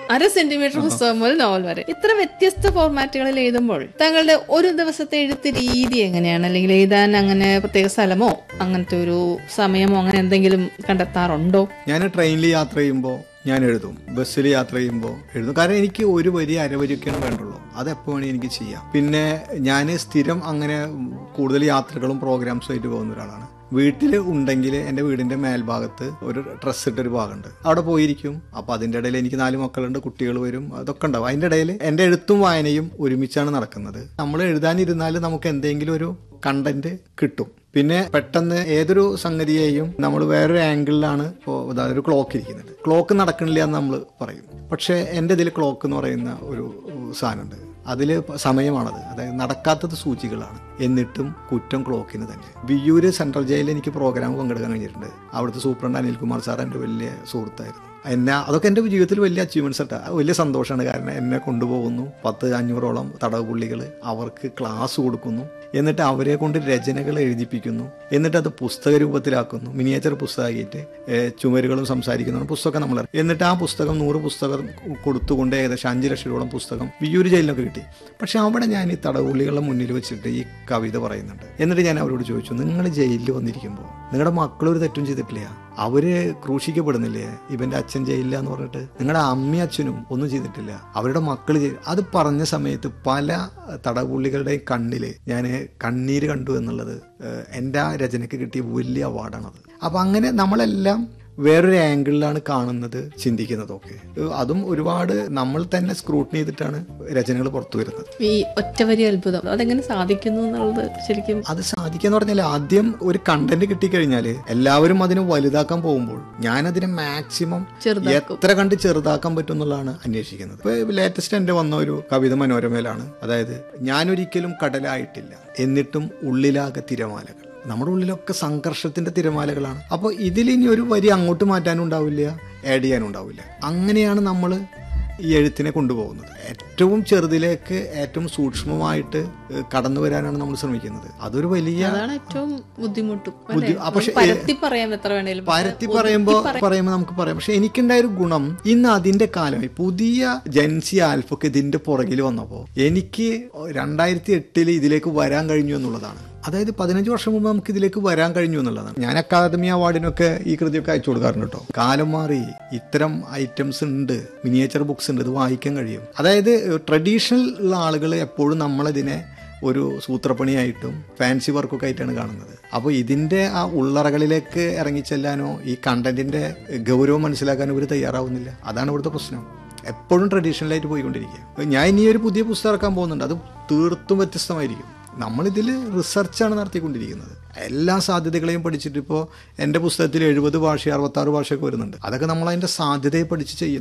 അര സെന്റിമീറ്റർ പുസ്തകം മുതൽ നോവൽ വരെ ഇത്ര വ്യത്യസ്ത ഫോർമാറ്റുകളിൽ എഴുതുമ്പോൾ താങ്കളുടെ ഒരു ദിവസത്തെ എഴുത്ത് രീതി എങ്ങനെയാണ് അല്ലെങ്കിൽ എഴുതാൻ അങ്ങനെ പ്രത്യേക സ്ഥലമോ അങ്ങനത്തെ ഒരു സമയമോ അങ്ങനെ എന്തെങ്കിലും കണ്ടെത്താറുണ്ടോ ഞാൻ ട്രെയിനിൽ യാത്ര ചെയ്യുമ്പോൾ ഞാൻ എഴുതും ബസ്സിൽ യാത്ര ചെയ്യുമ്പോൾ എഴുതും കാരണം എനിക്ക് ഒരു വരി അരവരിയൊക്കെയാണ് വേണ്ടുള്ളൂ അത് എപ്പോൾ വേണമെങ്കിൽ എനിക്ക് ചെയ്യാം പിന്നെ ഞാൻ സ്ഥിരം അങ്ങനെ കൂടുതൽ യാത്രകളും പ്രോഗ്രാംസും ആയിട്ട് പോകുന്ന ഒരാളാണ് വീട്ടിൽ ഉണ്ടെങ്കിൽ എൻ്റെ വീടിൻ്റെ മേൽഭാഗത്ത് ഒരു ഡ്രസ്സ് ഇട്ടൊരു ഭാഗമുണ്ട് അവിടെ പോയിരിക്കും അപ്പോൾ അതിൻ്റെ ഇടയിൽ എനിക്ക് നാല് മക്കളുണ്ട് കുട്ടികൾ വരും അതൊക്കെ ഉണ്ടാവും അതിൻ്റെ ഇടയിൽ എൻ്റെ എഴുത്തും വായനയും ഒരുമിച്ചാണ് നടക്കുന്നത് നമ്മൾ എഴുതാനിരുന്നാൽ നമുക്ക് എന്തെങ്കിലും ഒരു കണ്ടന്റ് കിട്ടും പിന്നെ പെട്ടെന്ന് ഏതൊരു സംഗതിയെയും നമ്മൾ വേറൊരു ആംഗിളിലാണ് ഇപ്പോൾ ഉദാഹരണം ഒരു ക്ലോക്ക് ഇരിക്കുന്നത് ക്ലോക്ക് നടക്കണില്ല എന്ന് നമ്മൾ പറയും പക്ഷേ എൻ്റെ ഇതിൽ ക്ലോക്ക് എന്ന് പറയുന്ന ഒരു സാധനമുണ്ട് അതിൽ സമയമാണത് അതായത് നടക്കാത്തത് സൂചികളാണ് എന്നിട്ടും കുറ്റം ക്ലോക്കിന് തന്നെ വിയ്യൂര് സെൻട്രൽ ജയിലിൽ എനിക്ക് പ്രോഗ്രാം പങ്കെടുക്കാൻ കഴിഞ്ഞിട്ടുണ്ട് അവിടുത്തെ സൂപ്രണ്ട് അനിൽകുമാർ സാർ എൻ്റെ വലിയ സുഹൃത്തായിരുന്നു എന്നെ അതൊക്കെ എൻ്റെ ജീവിതത്തിൽ വലിയ അച്ചീവ്മെൻറ്റ്സ് ആട്ടാ വലിയ സന്തോഷമാണ് കാരണം എന്നെ കൊണ്ടുപോകുന്നു പത്ത് അഞ്ഞൂറോളം തടവ് പുള്ളികൾ അവർക്ക് ക്ലാസ് കൊടുക്കുന്നു എന്നിട്ട് അവരെ കൊണ്ട് രചനകൾ എഴുതിപ്പിക്കുന്നു എന്നിട്ട് അത് പുസ്തക രൂപത്തിലാക്കുന്നു മിനിയേച്ചർ പുസ്തകമാക്കിയിട്ട് ഏഹ്, ചുമരുകളും സംസാരിക്കുന്ന പുസ്തകം നമ്മൾ എന്നിട്ട് ആ പുസ്തകം നൂറ് പുസ്തകം കൊടുത്തുകൊണ്ട് ഏകദേശം അഞ്ച് ലക്ഷം രൂപ പുസ്തകം വിയ്യൂര് ജയിലിലൊക്കെ കിട്ടി പക്ഷെ അവിടെ ഞാൻ ഈ തടവുള്ളികളുടെ മുന്നിൽ വെച്ചിട്ട് ഈ കവിത പറയുന്നുണ്ട് എന്നിട്ട് ഞാൻ അവരോട് ചോദിച്ചു നിങ്ങൾ ജയിലിൽ വന്നിരിക്കുമ്പോൾ നിങ്ങളുടെ മക്കളൊരു തെറ്റും ചെയ്തിട്ടില്ല അവര് ക്രൂശിക്കപ്പെടുന്നില്ലേ ഇവന്റെ അച്ഛൻ ചെയ്യില്ല എന്ന് പറഞ്ഞിട്ട് നിങ്ങളുടെ അമ്മയും അച്ഛനും ഒന്നും ചെയ്തിട്ടില്ല അവരുടെ മക്കൾ അത് പറഞ്ഞ സമയത്ത് പല തടവുള്ളികളുടെയും കണ്ണില് ഞാൻ കണ്ണീര് കണ്ടു എന്നുള്ളത് ഏഹ്, എൻ്റെ ആ രചനയ്ക്ക് കിട്ടിയ വലിയ അവാർഡാണത് അപ്പം അങ്ങനെ നമ്മളെല്ലാം വേറൊരു ആംഗിളിലാണ് കാണുന്നത് ചിന്തിക്കുന്നതൊക്കെ ഏഹ്, അതും ഒരുപാട് നമ്മൾ തന്നെ സ്ക്രൂട്ടിനി ചെയ്തിട്ടാണ് രചനകൾ പുറത്തു വരുന്നത് ഈ ഒറ്റവരി അത്ഭുതം അതെങ്ങനെ സാധിക്കുന്നു എന്നുള്ളത് ശരിക്കും അത് സാധിക്കാന്ന് പറഞ്ഞാൽ ആദ്യം ഒരു കണ്ടന്റ് കിട്ടിക്കഴിഞ്ഞാൽ എല്ലാവരും അതിനെ വലുതാക്കാൻ പോകുമ്പോൾ ഞാനതിനെ മാക്സിമം എത്ര കണ്ട് ചെറുതാക്കാൻ പറ്റും എന്നുള്ളതാണ് അന്വേഷിക്കുന്നത് ഇപ്പൊ ലേറ്റസ്റ്റ് എന്റെ വന്ന ഒരു കവിത മനോരമയിലാണ് അതായത് ഞാനൊരിക്കലും കടലായിട്ടില്ല എന്നിട്ടും ഉള്ളിലാകെ തിരമാലകൾ നമ്മുടെ ഉള്ളിലൊക്കെ സംഘർഷത്തിന്റെ തിരമാലകളാണ് അപ്പോൾ ഇതിലിനി ഒരു വരി അങ്ങോട്ട് മാറ്റാനും ഉണ്ടാവില്ല ആഡ് ചെയ്യാനും ഉണ്ടാവില്ല അങ്ങനെയാണ് നമ്മൾ ഈ എഴുത്തിനെ കൊണ്ടുപോകുന്നത് ഏറ്റവും ചെറുതിലേക്ക് ഏറ്റവും സൂക്ഷ്മമായിട്ട് ഏഹ്, കടന്നു വരാനാണ് നമ്മൾ ശ്രമിക്കുന്നത് അതൊരു വലിയ അതാണ് ഏറ്റവും ബുദ്ധിമുട്ടും ബുദ്ധി- ആ, പക്ഷേ, നമുക്ക് പരത്തി പറയാൻ എത്ര വേണേലും പരത്തി പറയുമ്പോ പറയുമ്പോൾ നമുക്ക് പറയാം പക്ഷെ എനിക്കുണ്ടായ ഒരു ഗുണം ഇന്ന് അതിന്റെ കാലമായി പുതിയ ജൻസി ആൽഫൊക്കെ ഇതിന്റെ പുറകിൽ വന്നപ്പോ എനിക്ക് രണ്ടായിരത്തി എട്ടില് ഇതിലേക്ക് വരാൻ കഴിഞ്ഞു എന്നുള്ളതാണ് അതായത് പതിനഞ്ച് വർഷം മുമ്പ് നമുക്ക് ഇതിലേക്ക് വരാൻ കഴിഞ്ഞു എന്നുള്ളതാണ് ഞാൻ അക്കാദമി അവാർഡിനൊക്കെ ഈ കൃതിയൊക്കെ അയച്ചു കൊടുക്കാറുണ്ട് കേട്ടോ കാലം മാറി ഇത്തരം ഐറ്റംസ് ഉണ്ട് മിനിയേച്ചർ ബുക്സ് ഉണ്ട് ഇത് വായിക്കാൻ കഴിയും അതായത് ട്രഡീഷണൽ ഉള്ള ആളുകൾ എപ്പോഴും നമ്മളതിനെ ഒരു സൂത്രപ്പണിയായിട്ടും ഫാൻസി വർക്കൊക്കെ ആയിട്ടാണ് കാണുന്നത് അപ്പോൾ ഇതിൻ്റെ ആ ഉള്ളറകളിലേക്ക് ഇറങ്ങിച്ചെല്ലാനോ ഈ കണ്ടന്റിന്റെ ഗൗരവം മനസ്സിലാക്കാനോ ഇവർ തയ്യാറാവുന്നില്ല അതാണ് ഇവിടുത്തെ പ്രശ്നം എപ്പോഴും ട്രഡീഷണലായിട്ട് പോയിക്കൊണ്ടിരിക്കുക ഞാൻ ഇനി ഒരു പുതിയ പുസ്തകം ഇറക്കാൻ പോകുന്നുണ്ട് അത് തീർത്തും വ്യത്യസ്തമായിരിക്കും നമ്മളിതിൽ റിസർച്ചാണ് നടത്തിക്കൊണ്ടിരിക്കുന്നത് എല്ലാ സാധ്യതകളെയും പഠിച്ചിട്ട് ഇപ്പോൾ എൻ്റെ പുസ്തകത്തിൽ എഴുപത് ഭാഷ അറുപത്താറ് ഭാഷയൊക്കെ വരുന്നുണ്ട് അതൊക്കെ നമ്മൾ അതിൻ്റെ സാധ്യതയെ പഠിച്ച് ചെയ്യുന്നു